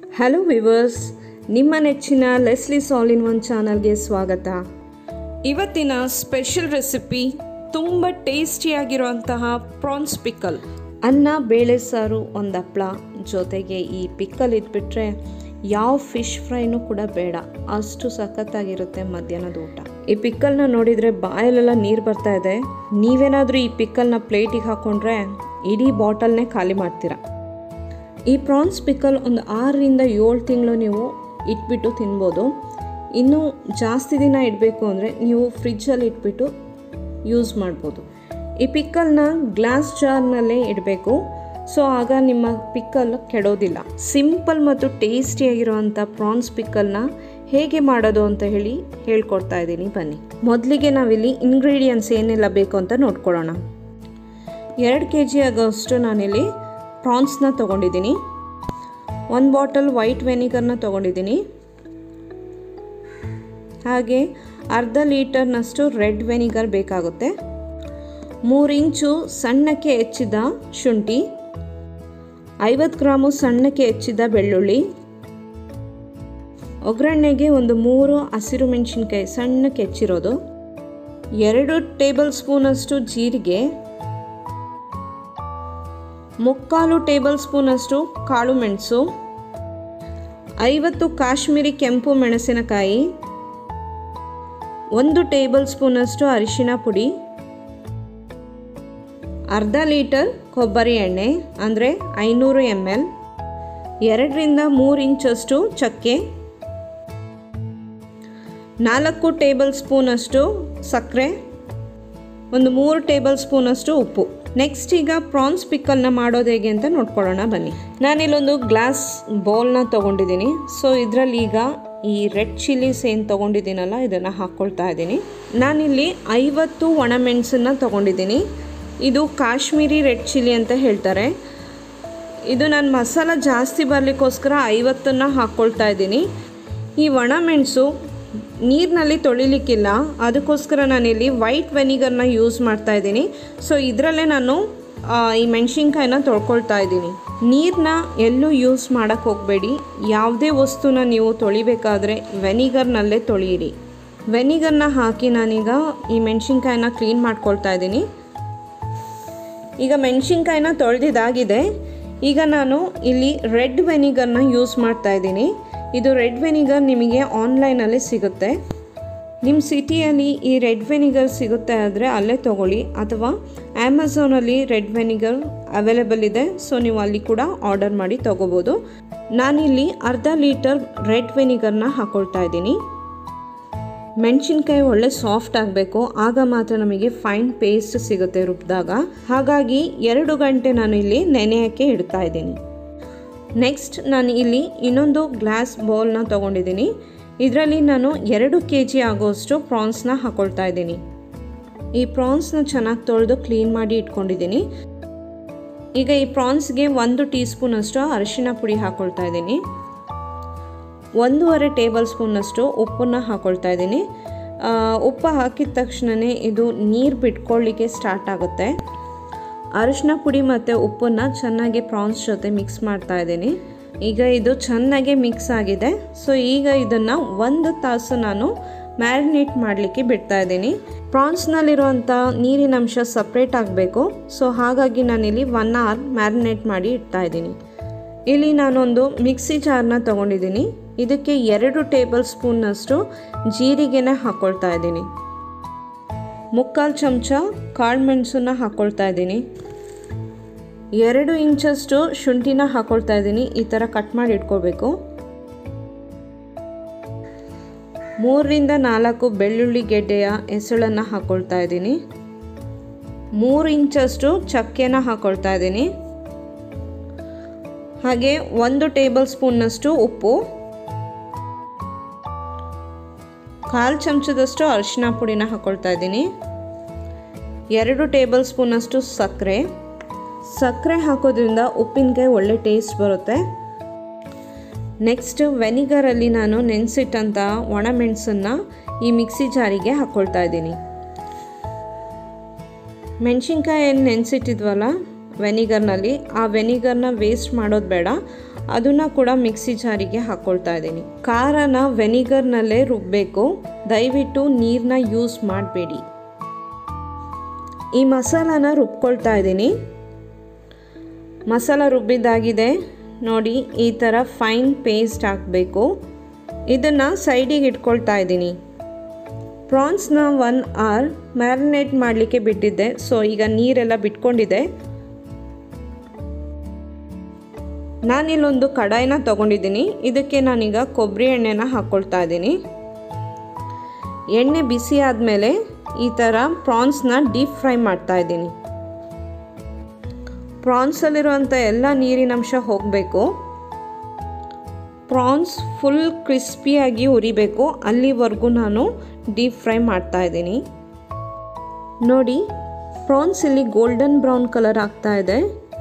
hello viewers ನಿಮ್ಮ ನೆಚ್ಚಿನ Leslie ಸಾಲ್ ಇನ್ ಒನ್ ಚಾನಲ್ಗೆ ಸ್ವಾಗತ ಇವತ್ತಿನ ಸ್ಪೆಷಲ್ ರೆಸಿಪಿ ತುಂಬ ಟೇಸ್ಟಿಯಾಗಿರುವಂತಹ ಪ್ರಾನ್ಸ್ ಪಿಕ್ಕಲ್ ಅನ್ನ ಬೇಳೆ ಸಾರು ಒಂದು ಹಪ್ಳ ಜೊತೆಗೆ ಈ ಪಿಕ್ಕಲ್ ಇದ್ಬಿಟ್ರೆ ಯಾವ ಫಿಶ್ ಫ್ರೈನೂ ಕೂಡ ಬೇಡ ಅಷ್ಟು ಸಖತ್ತಾಗಿರುತ್ತೆ ಮಧ್ಯಾಹ್ನದ ಊಟ ಈ ಪಿಕ್ಕಲ್ನ ನೋಡಿದರೆ ಬಾಯಲ್ಲೆಲ್ಲ ನೀರು ಬರ್ತಾ ಇದೆ ನೀವೇನಾದರೂ ಈ ಪಿಕ್ಕಲ್ನ ಪ್ಲೇಟಿಗೆ ಹಾಕ್ಕೊಂಡ್ರೆ ಇಡೀ ಬಾಟಲ್ನೇ ಖಾಲಿ ಮಾಡ್ತೀರಾ ಈ ಪ್ರಾನ್ಸ್ ಪಿಕಲ್ ಒಂದು ಆರರಿಂದ ಏಳು ತಿಂಗಳು ನೀವು ಇಟ್ಬಿಟ್ಟು ತಿನ್ಬೋದು ಇನ್ನೂ ಜಾಸ್ತಿ ದಿನ ಇಡಬೇಕು ಅಂದರೆ ನೀವು ಫ್ರಿಜ್ಜಲ್ಲಿ ಇಟ್ಬಿಟ್ಟು ಯೂಸ್ ಮಾಡ್ಬೋದು ಈ ಪಿಕ್ಕಲ್ನ ಗ್ಲಾಸ್ ಜಾರ್ನಲ್ಲೇ ಇಡಬೇಕು ಸೊ ಆಗ ನಿಮ್ಮ ಪಿಕ್ಕಲ್ ಕೆಡೋದಿಲ್ಲ ಸಿಂಪಲ್ ಮತ್ತು ಟೇಸ್ಟಿಯಾಗಿರುವಂಥ ಪ್ರಾನ್ಸ್ ಪಿಕ್ಕಲ್ನ ಹೇಗೆ ಮಾಡೋದು ಅಂತ ಹೇಳಿ ಹೇಳ್ಕೊಡ್ತಾ ಇದ್ದೀನಿ ಬನ್ನಿ ಮೊದಲಿಗೆ ನಾವಿಲ್ಲಿ ಇಂಗ್ರೀಡಿಯೆಂಟ್ಸ್ ಏನೆಲ್ಲ ಬೇಕು ಅಂತ ನೋಡ್ಕೊಳ್ಳೋಣ ಎರಡು ಕೆ ಜಿ ಆಗೋಷ್ಟು ನಾನಿಲ್ಲಿ ಪ್ರಾನ್ಸ್ನ ತೊಗೊಂಡಿದ್ದೀನಿ ಒಂದು ಬಾಟಲ್ ವೈಟ್ ವೆನಿಗರ್ನ ತೊಗೊಂಡಿದ್ದೀನಿ ಹಾಗೆ ಅರ್ಧ ಲೀಟರ್ನಷ್ಟು ರೆಡ್ ವೆನಿಗರ್ ಬೇಕಾಗುತ್ತೆ ಮೂರು ಇಂಚು ಸಣ್ಣಕ್ಕೆ ಹೆಚ್ಚಿದ ಶುಂಠಿ ಐವತ್ತು ಗ್ರಾಮು ಸಣ್ಣಕ್ಕೆ ಹೆಚ್ಚಿದ ಬೆಳ್ಳುಳ್ಳಿ ಒಗ್ಗರಣೆಗೆ ಒಂದು ಮೂರು ಹಸಿರು ಮೆಣಸಿನ್ಕಾಯಿ ಸಣ್ಣಕ್ಕೆ ಹೆಚ್ಚಿರೋದು ಎರಡು ಟೇಬಲ್ ಸ್ಪೂನಷ್ಟು ಜೀರಿಗೆ ಮುಕ್ಕಾಲು ಟೇಬಲ್ ಸ್ಪೂನಷ್ಟು ಕಾಳು ಮೆಣಸು ಐವತ್ತು ಕಾಶ್ಮೀರಿ ಕೆಂಪು ಮೆಣಸಿನಕಾಯಿ ಒಂದು ಟೇಬಲ್ ಸ್ಪೂನಷ್ಟು ಅರಿಶಿನ ಪುಡಿ ಅರ್ಧ ಲೀಟರ್ ಕೊಬ್ಬರಿ ಎಣ್ಣೆ ಅಂದರೆ ಐನೂರು ಎಮ್ ಎಲ್ ಎರಡರಿಂದ ಮೂರು ಇಂಚಷ್ಟು ಚಕ್ಕೆ ನಾಲ್ಕು ಟೇಬಲ್ ಸ್ಪೂನಷ್ಟು ಸಕ್ಕರೆ ಒಂದು ಮೂರು ಟೇಬಲ್ ಸ್ಪೂನಷ್ಟು ಉಪ್ಪು ನೆಕ್ಸ್ಟ್ ಈಗ ಪ್ರಾನ್ಸ್ ಪಿಕ್ಕಲ್ನ ಮಾಡೋದು ಹೇಗೆ ಅಂತ ನೋಡ್ಕೊಳ್ಳೋಣ ಬನ್ನಿ ನಾನಿಲ್ಲೊಂದು ಗ್ಲಾಸ್ ಬೌಲ್ನ ತೊಗೊಂಡಿದ್ದೀನಿ ಸೊ ಇದರಲ್ಲಿ ಈಗ ಈ ರೆಡ್ ಚಿಲ್ಲೀಸ್ ಏನು ತೊಗೊಂಡಿದ್ದೀನಲ್ಲ ಇದನ್ನು ಹಾಕ್ಕೊಳ್ತಾ ಇದ್ದೀನಿ ನಾನಿಲ್ಲಿ ಐವತ್ತು ಒಣಮೆಣಸನ್ನ ತೊಗೊಂಡಿದ್ದೀನಿ ಇದು ಕಾಶ್ಮೀರಿ ರೆಡ್ ಚಿಲ್ಲಿ ಅಂತ ಹೇಳ್ತಾರೆ ಇದು ನಾನು ಮಸಾಲ ಜಾಸ್ತಿ ಬರಲಿಕ್ಕೋಸ್ಕರ ಐವತ್ತನ್ನು ಹಾಕ್ಕೊಳ್ತಾ ಇದ್ದೀನಿ ಈ ಒಣಮೆಣಸು ನೀರಿನಲ್ಲಿ ತೊಳಿಲಿಕ್ಕಿಲ್ಲ ಅದಕ್ಕೋಸ್ಕರ ನಾನಿಲ್ಲಿ ವೈಟ್ ವೆನಿಗರ್ನ ಯೂಸ್ ಮಾಡ್ತಾ ಇದ್ದೀನಿ ಸೊ ಇದರಲ್ಲೇ ನಾನು ಈ ಮೆಣಸಿನ್ಕಾಯಿನ ತೊಳ್ಕೊಳ್ತಾ ಇದ್ದೀನಿ ನೀರನ್ನ ಎಲ್ಲೂ ಯೂಸ್ ಮಾಡೋಕ್ಕೆ ಹೋಗಬೇಡಿ ಯಾವುದೇ ವಸ್ತುನ ನೀವು ತೊಳಿಬೇಕಾದ್ರೆ ವೆನಿಗರ್ನಲ್ಲೇ ತೊಳೆಯಿರಿ ವೆನಿಗರ್ನ ಹಾಕಿ ನಾನೀಗ ಈ ಮೆಣಸಿನ್ಕಾಯಿನ ಕ್ಲೀನ್ ಮಾಡ್ಕೊಳ್ತಾ ಇದ್ದೀನಿ ಈಗ ಮೆಣಸಿನ್ಕಾಯಿನ ತೊಳೆದಿದ್ದಾಗಿದೆ ಈಗ ನಾನು ಇಲ್ಲಿ ರೆಡ್ ವೆನಿಗರ್ನ ಯೂಸ್ ಮಾಡ್ತಾ ಇದ್ದೀನಿ ಇದು ರೆಡ್ ವೆನಿಗರ್ ನಿಮಗೆ ಆನ್ಲೈನಲ್ಲಿ ಸಿಗುತ್ತೆ ನಿಮ್ಮ ಸಿಟಿಯಲ್ಲಿ ಈ ರೆಡ್ ವೆನಿಗರ್ ಸಿಗುತ್ತೆ ಆದರೆ ಅಲ್ಲೇ ತೊಗೊಳ್ಳಿ ಅಥವಾ ಅಮೆಝಾನಲ್ಲಿ ರೆಡ್ ವೆನಿಗರ್ ಅವೈಲೇಬಲ್ ಇದೆ ಸೊ ನೀವು ಅಲ್ಲಿ ಕೂಡ ಆರ್ಡರ್ ಮಾಡಿ ತೊಗೋಬೋದು ನಾನಿಲ್ಲಿ ಅರ್ಧ ಲೀಟರ್ ರೆಡ್ ವೆನಿಗರ್ನ ಹಾಕ್ಕೊಳ್ತಾ ಇದ್ದೀನಿ ಮೆಣಸಿನ್ಕಾಯಿ ಒಳ್ಳೆ ಸಾಫ್ಟ್ ಆಗಬೇಕು ಆಗ ಮಾತ್ರ ನಮಗೆ ಫೈನ್ ಪೇಸ್ಟ್ ಸಿಗುತ್ತೆ ರುಬ್ಬಿದಾಗ ಹಾಗಾಗಿ ಎರಡು ಗಂಟೆ ನಾನು ಇಲ್ಲಿ ನೆನೆಯೋಕ್ಕೆ ಇಡ್ತಾ ಇದ್ದೀನಿ ನೆಕ್ಸ್ಟ್ ನಾನು ಇಲ್ಲಿ ಇನ್ನೊಂದು ಗ್ಲಾಸ್ ಬೌಲ್ನ ತೊಗೊಂಡಿದ್ದೀನಿ ಇದರಲ್ಲಿ ನಾನು ಎರಡು ಕೆ ಜಿ ಆಗೋಷ್ಟು ಪ್ರಾನ್ಸ್ನ ಹಾಕ್ಕೊಳ್ತಾ ಇದ್ದೀನಿ ಈ ಪ್ರಾನ್ಸ್ನ ಚೆನ್ನಾಗಿ ತೊಳೆದು ಕ್ಲೀನ್ ಮಾಡಿ ಇಟ್ಕೊಂಡಿದ್ದೀನಿ ಈಗ ಈ ಪ್ರಾನ್ಸ್ಗೆ ಒಂದು ಟೀ ಸ್ಪೂನಷ್ಟು ಅರಿಶಿನ ಪುಡಿ ಹಾಕ್ಕೊಳ್ತಾ ಇದ್ದೀನಿ ಒಂದೂವರೆ ಟೇಬಲ್ ಸ್ಪೂನಷ್ಟು ಉಪ್ಪನ್ನು ಹಾಕ್ಕೊಳ್ತಾ ಇದ್ದೀನಿ ಉಪ್ಪು ಹಾಕಿದ ತಕ್ಷಣವೇ ಇದು ನೀರು ಬಿಟ್ಕೊಳ್ಳಿಕ್ಕೆ ಸ್ಟಾರ್ಟ್ ಆಗುತ್ತೆ ಅರಿಶಿನ ಪುಡಿ ಮತ್ತು ಉಪ್ಪನ್ನು ಚೆನ್ನಾಗಿ ಪ್ರಾನ್ಸ್ ಜೊತೆ ಮಿಕ್ಸ್ ಮಾಡ್ತಾ ಇದ್ದೀನಿ ಈಗ ಇದು ಚೆನ್ನಾಗಿ ಮಿಕ್ಸ್ ಆಗಿದೆ ಸೊ ಈಗ ಇದನ್ನು ಒಂದು ತಾಸು ನಾನು ಮ್ಯಾರಿನೇಟ್ ಮಾಡಲಿಕ್ಕೆ ಬಿಡ್ತಾ ಇದ್ದೀನಿ ಪ್ರಾನ್ಸ್ನಲ್ಲಿರುವಂಥ ನೀರಿನ ಅಂಶ ಸಪ್ರೇಟ್ ಆಗಬೇಕು ಸೊ ಹಾಗಾಗಿ ನಾನಿಲ್ಲಿ ಒನ್ ಅವರ್ ಮ್ಯಾರಿನೇಟ್ ಮಾಡಿ ಇಡ್ತಾ ಇದ್ದೀನಿ ಇಲ್ಲಿ ನಾನೊಂದು ಮಿಕ್ಸಿ ಜಾರ್ನ ತೊಗೊಂಡಿದ್ದೀನಿ ಇದಕ್ಕೆ ಎರಡು ಟೇಬಲ್ ಸ್ಪೂನ್ನಷ್ಟು ಜೀರಿಗೆನ ಹಾಕ್ಕೊಳ್ತಾ ಇದ್ದೀನಿ ಮುಕ್ಕಾಲು ಚಮಚ ಕಾಳು ಮೆಣಸನ್ನ ಹಾಕ್ಕೊಳ್ತಾ ಇದ್ದೀನಿ ಎರಡು ಇಂಚಷ್ಟು ಶುಂಠಿನ ಹಾಕ್ಕೊಳ್ತಾ ಇದ್ದೀನಿ ಈ ಥರ ಕಟ್ ಮಾಡಿ ಇಟ್ಕೋಬೇಕು ಮೂರರಿಂದ ನಾಲ್ಕು ಬೆಳ್ಳುಳ್ಳಿ ಗೆಡ್ಡೆಯ ಹೆಸಳನ್ನು ಹಾಕ್ಕೊಳ್ತಾ ಇದ್ದೀನಿ ಮೂರು ಇಂಚಷ್ಟು ಚಕ್ಕೆನ ಹಾಕ್ಕೊಳ್ತಾ ಇದ್ದೀನಿ ಹಾಗೆ ಒಂದು ಟೇಬಲ್ ಸ್ಪೂನ್ನಷ್ಟು ಉಪ್ಪು ಕಾಲು ಚಮಚದಷ್ಟು ಅರಿಶಿನ ಪುಡಿನ ಹಾಕ್ಕೊಳ್ತಾ ಇದ್ದೀನಿ ಎರಡು ಟೇಬಲ್ ಸ್ಪೂನಷ್ಟು ಸಕ್ಕರೆ ಸಕ್ಕರೆ ಹಾಕೋದ್ರಿಂದ ಉಪ್ಪಿನಕಾಯಿ ಒಳ್ಳೆ ಟೇಸ್ಟ್ ಬರುತ್ತೆ ನೆಕ್ಸ್ಟ್ ವೆನಿಗರಲ್ಲಿ ನಾನು ನೆನೆಸಿಟ್ಟಂಥ ಒಣಮೆಣಸನ್ನು ಈ ಮಿಕ್ಸಿ ಜಾರಿಗೆ ಹಾಕ್ಕೊಳ್ತಾ ಇದ್ದೀನಿ ಮೆಣಸಿನ್ಕಾಯಿ ಏನು ನೆನೆಸಿಟ್ಟಿದ್ವಲ್ಲ ವೆನಿಗರ್ನಲ್ಲಿ ಆ ವೆನಿಗರ್ನ ವೇಸ್ಟ್ ಮಾಡೋದು ಬೇಡ ಅದನ್ನು ಕೂಡ ಮಿಕ್ಸಿ ಜಾರಿಗೆ ಹಾಕ್ಕೊಳ್ತಾ ಇದ್ದೀನಿ ಖಾರನ ವೆನಿಗರ್ನಲ್ಲೇ ರುಬ್ಬಬೇಕು ದಯವಿಟ್ಟು ನೀರನ್ನ ಯೂಸ್ ಮಾಡಬೇಡಿ ಈ ಮಸಾಲಾನ ರುಬ್ಕೊಳ್ತಾ ಇದ್ದೀನಿ ಮಸಾಲ ರುಬ್ಬಿದ್ದಾಗಿದೆ ನೋಡಿ ಈ ಥರ ಫೈನ್ ಪೇಸ್ಟ್ ಹಾಕಬೇಕು ಇದನ್ನು ಸೈಡಿಗೆ ಇಟ್ಕೊಳ್ತಾ ಇದ್ದೀನಿ ಪ್ರಾನ್ಸ್ನ ಒನ್ ಅವರ್ ಮ್ಯಾರಿನೇಟ್ ಮಾಡಲಿಕ್ಕೆ ಬಿಟ್ಟಿದ್ದೆ ಸೊ ಈಗ ನೀರೆಲ್ಲ ಬಿಟ್ಕೊಂಡಿದೆ ನಾನಿಲ್ಲೊಂದು ಕಡಾಯಿನ ತೊಗೊಂಡಿದ್ದೀನಿ ಇದಕ್ಕೆ ನಾನೀಗ ಕೊಬ್ಬರಿ ಎಣ್ಣೆನ ಹಾಕ್ಕೊಳ್ತಾ ಇದ್ದೀನಿ ಎಣ್ಣೆ ಬಿಸಿ ಆದಮೇಲೆ ಈ ಥರ ಪ್ರಾನ್ಸ್ನ ಡೀಪ್ ಫ್ರೈ ಮಾಡ್ತಾ ಇದ್ದೀನಿ ಪ್ರಾನ್ಸಲ್ಲಿರುವಂಥ ಎಲ್ಲ ನೀರಿನಂಶ ಹೋಗಬೇಕು ಪ್ರಾನ್ಸ್ ಫುಲ್ ಕ್ರಿಸ್ಪಿಯಾಗಿ ಉರಿಬೇಕು ಅಲ್ಲಿವರೆಗೂ ನಾನು ಡೀಪ್ ಫ್ರೈ ಮಾಡ್ತಾ ಇದ್ದೀನಿ ನೋಡಿ ಪ್ರಾನ್ಸ್ ಇಲ್ಲಿ ಗೋಲ್ಡನ್ ಬ್ರೌನ್ ಕಲರ್ ಆಗ್ತಾ ಇದೆ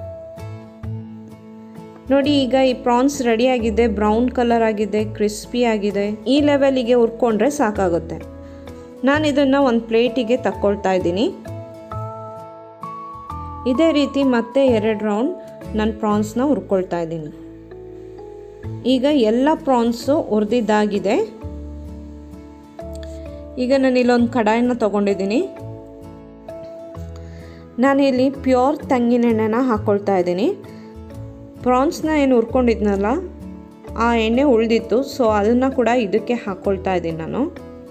ನೋಡಿ ಈಗ ಈ ಪ್ರಾನ್ಸ್ ರೆಡಿ ಆಗಿದೆ ಬ್ರೌನ್ ಕಲರ್ ಆಗಿದೆ ಕ್ರಿಸ್ಪಿ ಆಗಿದೆ ಈ ಲೆವೆಲಿಗೆ ಹುರ್ಕೊಂಡ್ರೆ ಸಾಕಾಗುತ್ತೆ ನಾನು ಇದನ್ನು ಒಂದು ಪ್ಲೇಟಿಗೆ ತಕ್ಕೊಳ್ತಾ ಇದ್ದೀನಿ ಇದೇ ರೀತಿ ಮತ್ತೆ ಎರಡು ರೌಂಡ್ ನಾನು ಪ್ರಾನ್ಸ್ನ ಹುರ್ಕೊಳ್ತಾ ಇದ್ದೀನಿ ಈಗ ಎಲ್ಲ ಪ್ರಾನ್ಸು ಹುರಿದಿದ್ದಾಗಿದೆ ಈಗ ನಾನು ಇಲ್ಲೊಂದು ಕಡಾಯಿನ ತೊಗೊಂಡಿದ್ದೀನಿ ನಾನಿಲ್ಲಿ ಪ್ಯೂರ್ ತೆಂಗಿನೆಣ್ಣೆನ ಹಾಕ್ಕೊಳ್ತಾ ಇದ್ದೀನಿ ಪ್ರಾನ್ಸ್ನ ಏನು ಹುರ್ಕೊಂಡಿದ್ನಲ್ಲ ಆ ಎಣ್ಣೆ ಉಳಿದಿತ್ತು ಸೊ ಅದನ್ನು ಕೂಡ ಇದಕ್ಕೆ ಹಾಕ್ಕೊಳ್ತಾ ಇದ್ದೀನಿ ನಾನು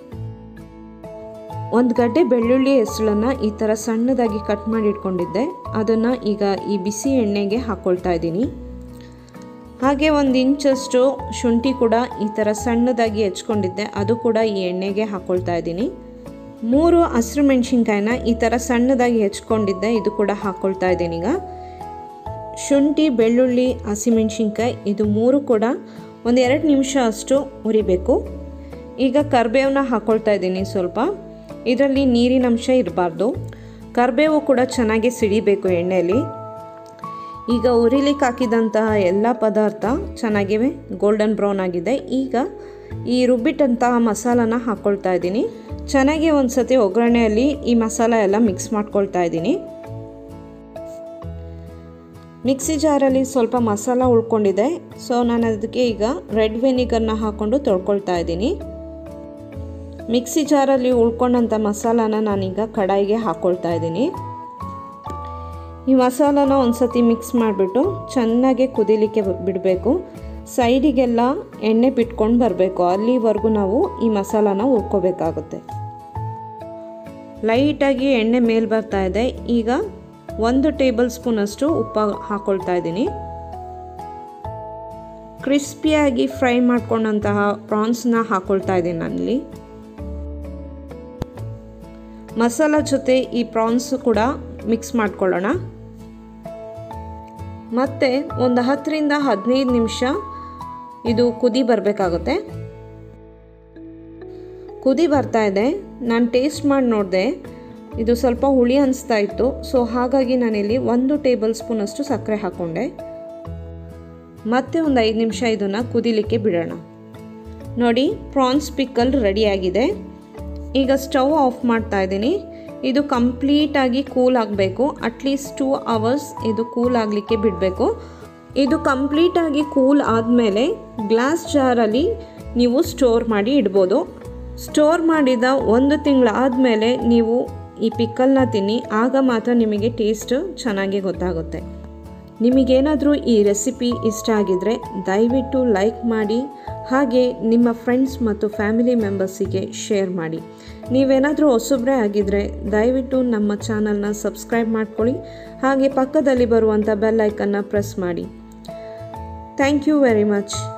ಒಂದು ಗಡ್ಡೆ ಬೆಳ್ಳುಳ್ಳಿ ಹೆಸಳನ್ನು ಈ ಥರ ಸಣ್ಣದಾಗಿ ಕಟ್ ಮಾಡಿ ಇಟ್ಕೊಂಡಿದ್ದೆ ಅದನ್ನು ಈಗ ಈ ಬಿಸಿ ಎಣ್ಣೆಗೆ ಹಾಕ್ಕೊಳ್ತಾ ಇದ್ದೀನಿ ಹಾಗೆ ಒಂದು ಇಂಚಷ್ಟು ಶುಂಠಿ ಕೂಡ ಈ ಥರ ಸಣ್ಣದಾಗಿ ಹೆಚ್ಕೊಂಡಿದ್ದೆ ಅದು ಕೂಡ ಈ ಎಣ್ಣೆಗೆ ಹಾಕ್ಕೊಳ್ತಾ ಇದ್ದೀನಿ ಮೂರು ಹಸಿರು ಮೆಣಸಿನ್ಕಾಯಿನ ಈ ಥರ ಸಣ್ಣದಾಗಿ ಹೆಚ್ಕೊಂಡಿದ್ದೆ ಇದು ಕೂಡ ಹಾಕ್ಕೊಳ್ತಾ ಇದ್ದೀನಿ ಈಗ ಶುಂಠಿ ಬೆಳ್ಳುಳ್ಳಿ ಹಸಿಮೆಣ್ಸಿನ್ಕಾಯಿ ಇದು ಮೂರು ಕೂಡ ಒಂದು ಎರಡು ನಿಮಿಷ ಅಷ್ಟು ಉರಿಬೇಕು ಈಗ ಕರ್ಬೇವನ್ನ ಹಾಕ್ಕೊಳ್ತಾ ಇದ್ದೀನಿ ಸ್ವಲ್ಪ ಇದರಲ್ಲಿ ನೀರಿನಂಶ ಇರಬಾರ್ದು ಕರ್ಬೇವು ಕೂಡ ಚೆನ್ನಾಗಿ ಸಿಡಿಬೇಕು ಎಣ್ಣೆಯಲ್ಲಿ ಈಗ ಉರಿಲಿಕ್ಕೆ ಹಾಕಿದಂತಹ ಎಲ್ಲ ಪದಾರ್ಥ ಚೆನ್ನಾಗಿವೆ ಗೋಲ್ಡನ್ ಬ್ರೌನ್ ಆಗಿದೆ ಈಗ ಈ ರುಬ್ಬಿಟ್ಟಂತಹ ಮಸಾಲಾನ ಹಾಕ್ಕೊಳ್ತಾ ಇದ್ದೀನಿ ಚೆನ್ನಾಗಿ ಒಂದು ಸತಿ ಒಗ್ಗರಣೆಯಲ್ಲಿ ಈ ಮಸಾಲ ಎಲ್ಲ ಮಿಕ್ಸ್ ಮಾಡ್ಕೊಳ್ತಾ ಇದ್ದೀನಿ ಮಿಕ್ಸಿ ಜಾರಲ್ಲಿ ಸ್ವಲ್ಪ ಮಸಾಲ ಉಳ್ಕೊಂಡಿದೆ ಸೊ ನಾನು ಅದಕ್ಕೆ ಈಗ ರೆಡ್ ವೆನಿಗರ್ನ ಹಾಕ್ಕೊಂಡು ತೊಳ್ಕೊಳ್ತಾ ಇದ್ದೀನಿ ಮಿಕ್ಸಿ ಜಾರಲ್ಲಿ ಉಳ್ಕೊಂಡಂಥ ಮಸಾಲಾನ ನಾನೀಗ ಕಡಾಯಿಗೆ ಹಾಕ್ಕೊಳ್ತಾ ಇದ್ದೀನಿ ಈ ಮಸಾಲಾನ ಒಂದು ಸತಿ ಮಿಕ್ಸ್ ಮಾಡಿಬಿಟ್ಟು ಚೆನ್ನಾಗಿ ಕುದಿಲಿಕ್ಕೆ ಬಿಡಬೇಕು ಸೈಡಿಗೆಲ್ಲ ಎಣ್ಣೆ ಬಿಟ್ಕೊಂಡು ಬರಬೇಕು ಅಲ್ಲಿವರೆಗೂ ನಾವು ಈ ಮಸಾಲಾನ ಹುರ್ಕೋಬೇಕಾಗುತ್ತೆ ಲೈಟಾಗಿ ಎಣ್ಣೆ ಮೇಲೆ ಬರ್ತಾ ಇದೆ ಈಗ ಒಂದು ಟೇಬಲ್ ಸ್ಪೂನಷ್ಟು ಉಪ್ಪ ಹಾಕ್ಕೊಳ್ತಾ ಇದ್ದೀನಿ ಕ್ರಿಸ್ಪಿಯಾಗಿ ಫ್ರೈ ಮಾಡ್ಕೊಂಡಂತಹ ಪ್ರಾನ್ಸ್ನ ಹಾಕ್ಕೊಳ್ತಾ ಇದ್ದೀನಿ ನಾನಲ್ಲಿ ಮಸಾಲ ಜೊತೆ ಈ ಪ್ರಾನ್ಸ್ ಕೂಡ ಮಿಕ್ಸ್ ಮಾಡ್ಕೊಳ್ಳೋಣ ಮತ್ತು ಒಂದು ಹತ್ತರಿಂದ ಹದಿನೈದು ನಿಮಿಷ ಇದು ಕುದಿ ಬರಬೇಕಾಗುತ್ತೆ ಕುದಿ ಬರ್ತಾ ಇದೆ ನಾನು ಟೇಸ್ಟ್ ಮಾಡಿ ನೋಡಿದೆ ಇದು ಸ್ವಲ್ಪ ಹುಳಿ ಅನಿಸ್ತಾ ಇತ್ತು ಸೊ ಹಾಗಾಗಿ ನಾನಿಲ್ಲಿ ಒಂದು ಟೇಬಲ್ ಸ್ಪೂನಷ್ಟು ಸಕ್ಕರೆ ಹಾಕ್ಕೊಂಡೆ ಮತ್ತೆ ಒಂದು ಐದು ನಿಮಿಷ ಇದನ್ನು ಕುದಿಲಿಕ್ಕೆ ಬಿಡೋಣ ನೋಡಿ ಪ್ರಾನ್ಸ್ ಪಿಕ್ಕಲ್ ರೆಡಿಯಾಗಿದೆ ಈಗ ಸ್ಟವ್ ಆಫ್ ಮಾಡ್ತಾ ಇದ್ದೀನಿ ಇದು ಕಂಪ್ಲೀಟಾಗಿ ಕೂಲ್ ಆಗಬೇಕು ಅಟ್ಲೀಸ್ಟ್ ಟೂ ಅವರ್ಸ್ ಇದು ಕೂಲ್ ಆಗಲಿಕ್ಕೆ ಬಿಡಬೇಕು ಇದು ಕಂಪ್ಲೀಟಾಗಿ ಕೂಲ್ ಆದಮೇಲೆ ಗ್ಲಾಸ್ ಜಾರಲ್ಲಿ ನೀವು ಸ್ಟೋರ್ ಮಾಡಿ ಇಡ್ಬೋದು ಸ್ಟೋರ್ ಮಾಡಿದ ಒಂದು ತಿಂಗಳಾದಮೇಲೆ ನೀವು ಈ ಪಿಕ್ಕಲ್ನ ತಿನ್ನಿ ಆಗ ಮಾತ್ರ ನಿಮಗೆ ಟೇಸ್ಟ್ ಚೆನ್ನಾಗಿ ಗೊತ್ತಾಗುತ್ತೆ ನಿಮಗೇನಾದರೂ ಈ ರೆಸಿಪಿ ಇಷ್ಟ ಆಗಿದರೆ ದಯವಿಟ್ಟು ಲೈಕ್ ಮಾಡಿ ಹಾಗೆ ನಿಮ್ಮ ಫ್ರೆಂಡ್ಸ್ ಮತ್ತು ಫ್ಯಾಮಿಲಿ ಮೆಂಬರ್ಸಿಗೆ ಶೇರ್ ಮಾಡಿ ನೀವೇನಾದರೂ ಹೊಸಬ್ರೆ ಆಗಿದ್ದರೆ ದಯವಿಟ್ಟು ನಮ್ಮ ಚಾನಲ್ನ ಸಬ್ಸ್ಕ್ರೈಬ್ ಮಾಡ್ಕೊಳ್ಳಿ ಹಾಗೆ ಪಕ್ಕದಲ್ಲಿ ಬರುವಂಥ ಬೆಲ್ ಐಕನ್ನ ಪ್ರೆಸ್ ಮಾಡಿ ಥ್ಯಾಂಕ್ ಯು ವೆರಿ ಮಚ್